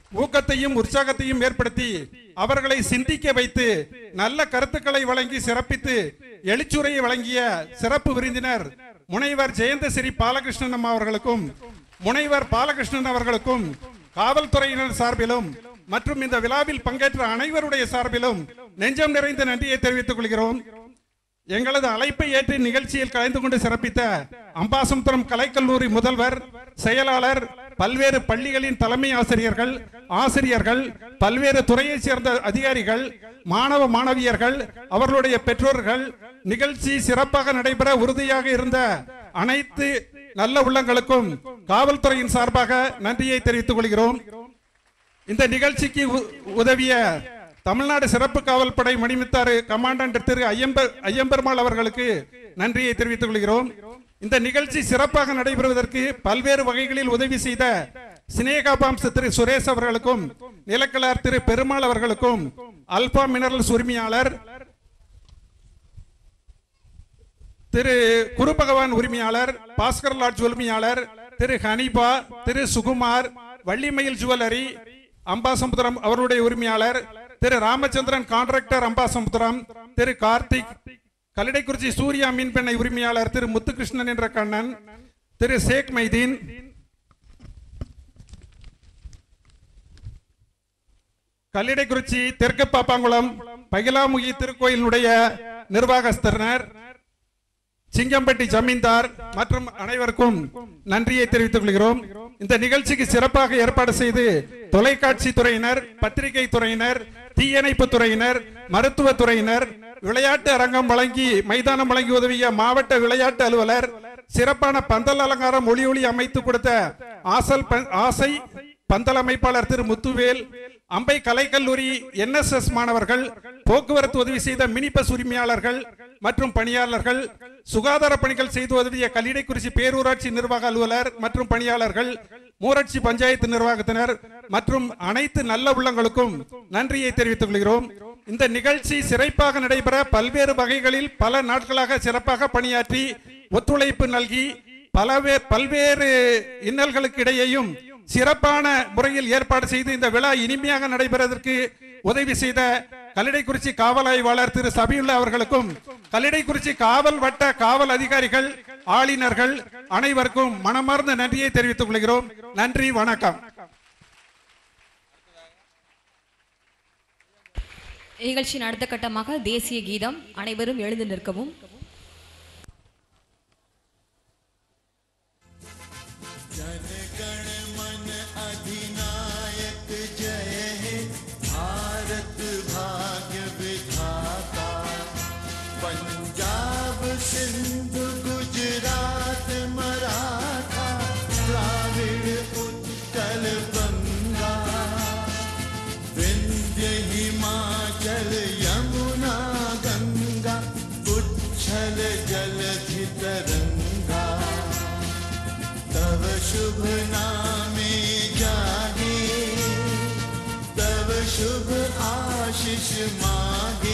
ஊக்கத்தையும் உற்சாகத்தையும் ஏற்படுத்தி அவர்களை சிந்திக்க வைத்து நல்ல கருத்துக்களை வழங்கி சிறப்பித்து எழுச்சுரையை வழங்கிய சிறப்பு விருந்தினர் முனைவர் ஜெயந்தசிறி பாலகிருஷ்ணன் அம்மா அவர்களுக்கும் முனைவர் பாலகிருஷ்ணன் அவர்களுக்கும் காவல்துறையினர் சார்பிலும் மற்றும் இந்த விழாவில் பங்கேற்ற அனைவருடைய சார்பிலும் நெஞ்சம் நிறைந்த நன்றியை தெரிவித்துக் கொள்கிறோம் எங்களது அழைப்பை ஏற்று நிகழ்ச்சியில் கலந்து கொண்டு சிறப்பித்த அம்பாசமுத்திரம் கலைக்கல்லூரி முதல்வர் செயலாளர் பல்வேறு பள்ளிகளின் தலைமை ஆசிரியர்கள் ஆசிரியர்கள் பல்வேறு துறையைச் சேர்ந்த அதிகாரிகள் மாணவ மாணவியர்கள் அவர்களுடைய பெற்றோர்கள் நிகழ்ச்சி சிறப்பாக நடைபெற உறுதியாக இருந்த அனைத்து நல்ல உள்ளங்களுக்கும் காவல்துறையின் சார்பாக நன்றியை தெரிவித்துக் கொள்கிறோம் இந்த நிகழ்ச்சிக்கு உ- உதவிய தமிழ்நாடு சிறப்பு காவல் படை மணிமுத்தாறு கமாண்டன்ட் திரு ஐயம்பர் ஐயம்பெருமாள் அவர்களுக்கு நன்றியை தெரிவித்துக் கொள்கிறோம் இந்த நிகழ்ச்சி சிறப்பாக நடைபெறுவதற்கு பல்வேறு வகைகளில் உதவி செய்த சினேகாபாம்ச திரு சுரேஷ் அவர்களுக்கும் நிலக்கலார் திரு பெருமாள் அவர்களுக்கும் அல்பா மினரல்ஸ் உரிமையாளர் திரு குரு பகவான் உரிமையாளர் பாஸ்கர் லாட்ஜ் உரிமையாளர் திரு ஹனிபா திரு சுகுமார் வள்ளிமயில் ஜுவல்லரி அம்பாசமுத்திரம் அவருடைய உரிமையாளர் திரு ராமச்சந்திரன் கான்ட்ராக்டர் அம்பாசமுத்திரம் திரு கார்த்திக் கல்லிடைக்குறிச்சி சூர்யா மீன்பெண்ணை உரிமையாளர் திரு முத்துகிருஷ்ணன் என்ற கண்ணன் திரு ஷேக் மைதீன் கல்லிடைக்குறிச்சி தெற்கு பாப்பாங்குளம் பகிலாமுகி திருக்கோயிலுடைய நிர்வாகஸ்தர் சிங்கம்பட்டி ஜமீன்தார் மற்றும் அனைவருக்கும் நன்றியை தெரிவித்துக் கொள்கிறோம் இந்த நிகழ்ச்சிக்கு சிறப்பாக ஏற்பாடு செய்து தொலைக்காட்சி துறையினர் பத்திரிகை துறையினர் தீயணைப்பு துறையினர் மருத்துவ துறையினர் விளையாட்டு அரங்கம் வழங்கி மைதானம் வழங்கி உதவிய மாவட்ட விளையாட்டு அலுவலர் சிறப்பான பந்தல் அலங்காரம் ஒளி ஒளி அமைத்து கொடுத்த ஆசல் ப- ஆசை பந்தல் அமைப்பாளர் திரு முத்துவேல் அம்பை கலைக்கல்லூரி என்எஸ்எஸ் மாணவர்கள் போக்குவரத்து உதவி செய்த மினி பஸ் உரிமையாளர்கள் மற்றும் பணியாளர்கள் சுகாதார பணிகள் செய்து உதவிய கல்லிடைக்குறிச்சி பேரூராட்சி நிர்வாக அலுவலர் மற்றும் பணியாளர்கள் ஊராட்சி பஞ்சாயத்து நிர்வாகத்தினர் மற்றும் அனைத்து நல்ல உள்ளங்களுக்கும் நன்றியை தெரிவித்துக் கொள்கிறோம் இந்த நிகழ்ச்சி சிறப்பாக நடைபெற பல்வேறு வகைகளில் பல நாட்களாக சிறப்பாக பணியாற்றி ஒத்துழைப்பு நல்கி பலவே பல்வேறு இன்னல்களுக்கு இடையேயும் சிறப்பான முறையில் ஏற்பாடு செய்து இந்த விழா இனிமையாக நடைபெறுவதற்கு உதவி செய்த கல்லிடைக்குறிச்சி காவல் ஆய்வாளர் திரு சபியுல்லா அவர்களுக்கும் கல்லிடைக்குறிச்சி காவல் வட்ட காவல் அதிகாரிகள் ஆளுநர்கள் அனைவருக்கும் மனமார்ந்த நன்றியை தெரிவித்துக் கொள்கிறோம் நன்றி வணக்கம் நிகழ்ச்சியின் அடுத்த கட்டமாக தேசிய கீதம் அனைவரும் எழுந்து நிற்கவும் अधिनायक जय हे भारत भाग्य विधाता पंजाब सिंध गुजरात मराठा द्राविड उत्कल बंगा विंध्य हिमाचल यमुना गंगा उच्छल जलधि तरंगा तव शुभ नामे जागे तव शुभ आशीष मागे